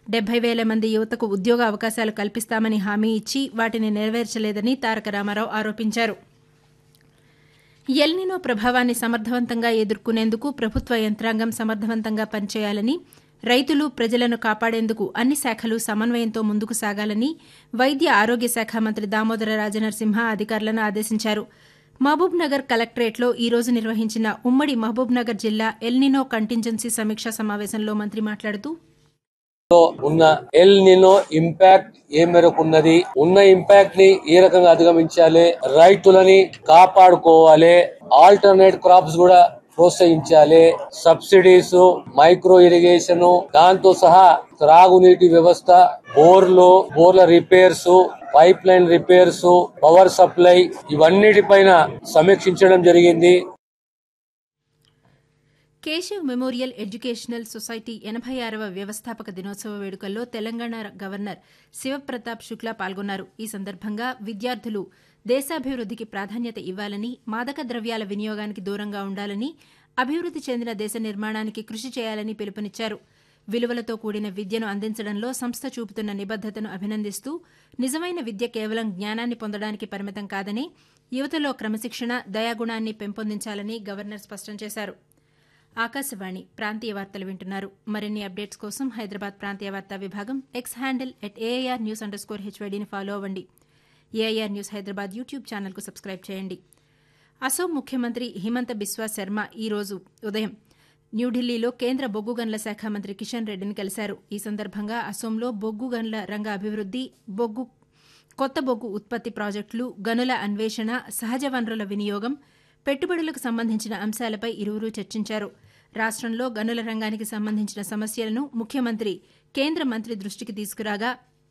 డెబ్బై వేల మంది యువతకు ఉద్యోగ అవకాశాలు కల్పిస్తామని హామీ ఇచ్చి వాటిని నెరవేర్చలేదని తారక రామారావు ఆరోపించారు ఎల్నినో ప్రభావాన్ని సమర్థవంతంగా ఎదుర్కొనేందుకు ప్రభుత్వ యంత్రాంగం సమర్థవంతంగా పనిచేయాలని రైతులు ప్రజలను కాపాడేందుకు అన్ని శాఖలు సమన్వయంతో ముందుకు సాగాలని వైద్య ఆరోగ్య శాఖ మంత్రి దామోదర రాజనరసింహ అధికారులను ఆదేశించారు మహబూబ్ నగర్ కలెక్టరేట్లో ఈ రోజు నిర్వహించిన ఉమ్మడి మహబూబ్ నగర్ జిల్లా ఎల్నినో కంటింజెన్సీ సమీక్షా సమావేశంలో మంత్రి మాట్లాడుతూ ఉన్న ఎల్ నినో ఇంపాక్ట్ ఏ మేరకు ఉన్నది ఉన్న ఇంపాక్ట్ ని ఏ రకంగా అధిగమించాలి రైతులని కాపాడుకోవాలి ఆల్టర్నేట్ క్రాప్స్ కూడా ప్రోత్సహించాలి సబ్సిడీస్ మైక్రో ఇరిగేషన్ దాంతో సహా త్రాగునీటి వ్యవస్థ బోర్లు బోర్ల repairs pipe line repairs power supply ఇవన్నిటిపైన సమీక్షించడం జరిగింది కేశవ్ మెమోరియల్ ఎడ్యుకేషనల్ సొసైటీ ఎనభై ఆరవ వ్యవస్థాపక దినోత్సవ వేడుకల్లో తెలంగాణ గవర్నర్ శివప్రతాప్ శుక్లా పాల్గొన్నారు ఈ సందర్భంగా విద్యార్థులు దేశాభివృద్దికి ప్రాధాన్యత ఇవ్వాలని మాదక ద్రవ్యాల వినియోగానికి దూరంగా ఉండాలని అభివృద్ది చెందిన దేశ నిర్మాణానికి కృషి చేయాలని పిలుపునిచ్చారు విలువలతో కూడిన విద్యను అందించడంలో సంస్థ చూపుతున్న నిబద్దతను అభినందిస్తూ నిజమైన విద్య కేవలం జ్ఞానాన్ని పొందడానికి పరిమితం కాదని యువతలో క్రమశిక్షణ దయాగుణాన్ని పెంపొందించాలని గవర్నర్ స్పష్టం చేశారు ఆకాశవాణి ప్రాంతీయ వార్తలు వింటున్నారు మరిన్ని అప్డేట్స్ కోసం హైదరాబాద్ ప్రాంతీయ వార్తా విభాగం X handle at A I R news underscore హెచ్వైడీని ఫాలో అవ్వండి ఏఐఆర్ న్యూస్ హైదరాబాద్ యూట్యూబ్ ఛానల్కు సబ్స్క్రైబ్ చేయండి అసోం ముఖ్యమంత్రి హిమంత బిస్వా శర్మ ఈ రోజు ఉదయం న్యూఢిల్లీలో కేంద్ర బొగ్గు గనుల శాఖ మంత్రి కిషన్ రెడ్డిని కలిశారు ఈ సందర్భంగా అసోంలో బొగ్గు గనుల రంగ అభివృద్ది బొగ్గు కొత్త బొగ్గు ఉత్పత్తి ప్రాజెక్టులు గనుల అన్వేషణ సహజ వనరుల వినియోగం పెట్టుబడులకు సంబంధించిన అంశాలపై ఇరువురు చర్చించారు రాష్టంలో గనుల రంగానికి సంబంధించిన సమస్యలను ముఖ్యమంత్రి కేంద్ర మంత్రి దృష్టికి తీసుకురాగా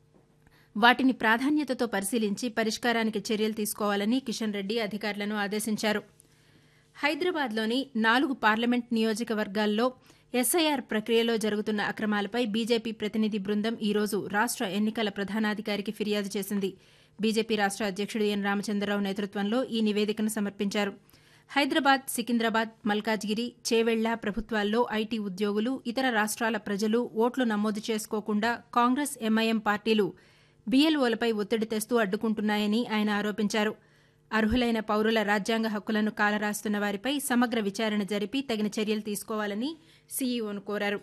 వాటిని ప్రాధాన్యతతో పరిశీలించి పరిష్కారానికి చర్యలు తీసుకోవాలని కిషన్ రెడ్డి అధికారులను ఆదేశించారు హైదరాబాద్లోని నాలుగు పార్లమెంట్ నియోజకవర్గాల్లో ఎస్ఐఆర్ ప్రక్రియలో జరుగుతున్న అక్రమాలపై బీజేపీ ప్రతినిధి బృందం ఈ రోజు రాష్ట ఎన్నికల ప్రధానాధికారికి ఫిర్యాదు చేసింది బీజేపీ రాష్ట అధ్యక్షుడు ఎన్ రామచంద్రరావు నేతృత్వంలో ఈ నివేదికను సమర్పించారు హైదరాబాద్ సికింద్రాబాద్ మల్కాజ్గిరి చేవెళ్ల ప్రభుత్వాల్లో ఐటీ ఉద్యోగులు ఇతర రాష్ట్రాల ప్రజలు ఓట్లు నమోదు చేసుకోకుండా కాంగ్రెస్ ఎంఐఎం పార్టీలు బీఎల్ఓలపై ఒత్తిడి తెస్తూ అడ్డుకుంటున్నాయని ఆయన ఆరోపించారు అర్హులైన పౌరుల రాజ్యాంగ హక్కులను కాలరాస్తున్న వారిపై సమగ్ర విచారణ జరిపి తగిన చర్యలు తీసుకోవాలని సీఈఓను కోరారు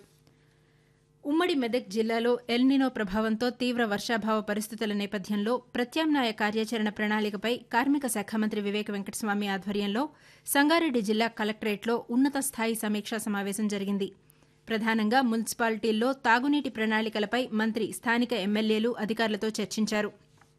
ఉమ్మడి మెదక్ జిల్లాలో ఎల్నినో ప్రభావంతో తీవ్ర వర్షాభావ పరిస్థితుల నేపథ్యంలో ప్రత్యామ్నాయ కార్యాచరణ ప్రణాళికపై కార్మిక శాఖ మంత్రి వివేక వెంకటస్వామి ఆధ్వర్యంలో సంగారెడ్డి జిల్లా కలెక్టరేట్లో ఉన్నత స్థాయి సమీక్షా సమావేశం జరిగింది ప్రధానంగా మున్సిపాలిటీల్లో తాగునీటి ప్రణాళికలపై మంత్రి స్థానిక ఎమ్మెల్యేలు అధికారులతో చర్చించారు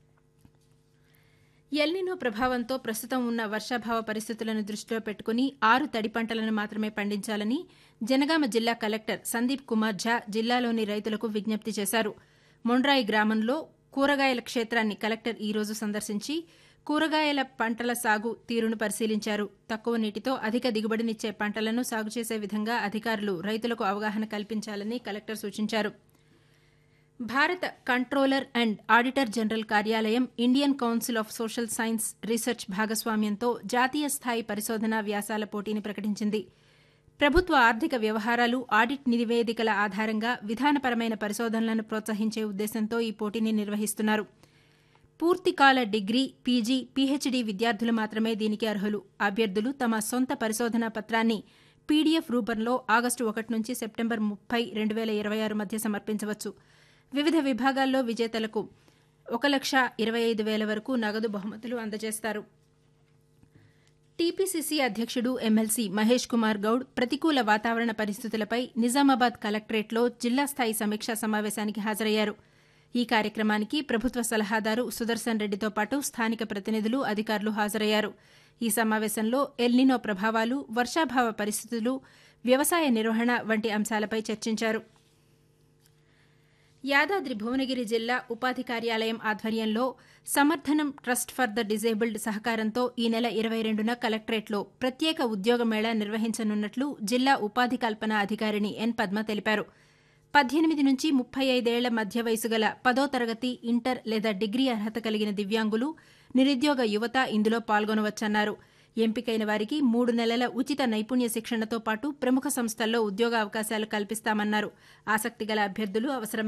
ఎల్నినో ప్రభావంతో ప్రస్తుతం ఉన్న వర్షాభావ పరిస్థితులను దృష్టిలో పెట్టుకుని ఆరు తడి పంటలను మాత్రమే పండించాలని జనగామ జిల్లా కలెక్టర్ సందీప్ కుమార్ ఝా జిల్లాలోని రైతులకు విజ్ఞప్తి చేశారు మొండ్రాయి గ్రామంలో కూరగాయల క్షేత్రాన్ని కలెక్టర్ ఈ రోజు సందర్శించి కూరగాయల పంటల సాగు తీరును పరిశీలించారు తక్కువ నీటితో అధిక దిగుబడినిచ్చే పంటలను సాగు చేసే విధంగా అధికారులు రైతులకు అవగాహన కల్పించాలని కలెక్టర్ సూచించారు భారత కంట్రోలర్ అండ్ ఆడిటర్ జనరల్ కార్యాలయం Indian council of social science research భాగస్వామ్యంతో జాతీయ స్థాయి పరిశోధనా వ్యాసాల పోటీని ప్రకటించింది ప్రభుత్వ ఆర్థిక వ్యవహారాలు ఆడిట్ నివేదికల ఆధారంగా విధానపరమైన పరిశోధనలను ప్రోత్సహించే ఉద్దేశంతో ఈ పోటీని నిర్వహిస్తున్నారు పూర్తికాల డిగ్రీ పీజీ పీహెచ్డీ విద్యార్థులు మాత్రమే దీనికి అర్హులు అభ్యర్థులు తమ సొంత పరిశోధనా పత్రాన్ని పీడీఎఫ్ రూపంలో ఆగస్టు ఒకటి నుంచి సెప్టెంబర్ ముప్పై రెండు వేల ఇరవై ఆరు మధ్య సమర్పించవచ్చు వివిధ విభాగాల్లో విజేతలకు ఒక లక్ష ఇరవై ఐదు వేల వరకు నగదు బహుమతులు అందజేస్తారు టీపీసీసీ అధ్యక్షుడు ఎమ్మెల్సీ మహేష్ కుమార్ గౌడ్ ప్రతికూల వాతావరణ పరిస్థితులపై నిజామాబాద్ కలెక్టరేట్లో జిల్లా స్థాయి సమీక్షా సమావేశానికి హాజరయ్యారు ఈ కార్యక్రమానికి ప్రభుత్వ సలహాదారు సుదర్శన్ రెడ్డితో పాటు స్థానిక ప్రతినిధులు అధికారులు హాజరయ్యారు ఈ సమావేశంలో ఎల్నినో ప్రభావాలు వర్షాభావ పరిస్థితులు వ్యవసాయ నిర్వహణ వంటి అంశాలపై చర్చించారు యాదాద్రి భువనగిరి జిల్లా ఉపాధి కార్యాలయం ఆధ్వర్యంలో Samarthanam trust for the disabled సహకారంతో ఈ నెల ఇరవై రెండున కలెక్టరేట్లో ప్రత్యేక ఉద్యోగ మేళా నిర్వహించనున్నట్లు జిల్లా ఉపాధి కల్పన అధికారిణి ఎన్ పద్మ తెలిపారు పద్దెనిమిది నుంచి ముప్పై ఐదేళ్ల మధ్య వయసు గల పదో తరగతి ఇంటర్ లేదా డిగ్రీ అర్హత కలిగిన దివ్యాంగులు నిరుద్యోగ యువత ఇందులో పాల్గొనవచ్చన్నారు ఎంపికైన వారికి మూడు నెలల ఉచిత నైపుణ్య శిక్షణతో పాటు ప్రముఖ సంస్థల్లో ఉద్యోగ అవకాశాలు కల్పిస్తామన్నారు ఆసక్తిగల అభ్యర్థులు అవసరమైన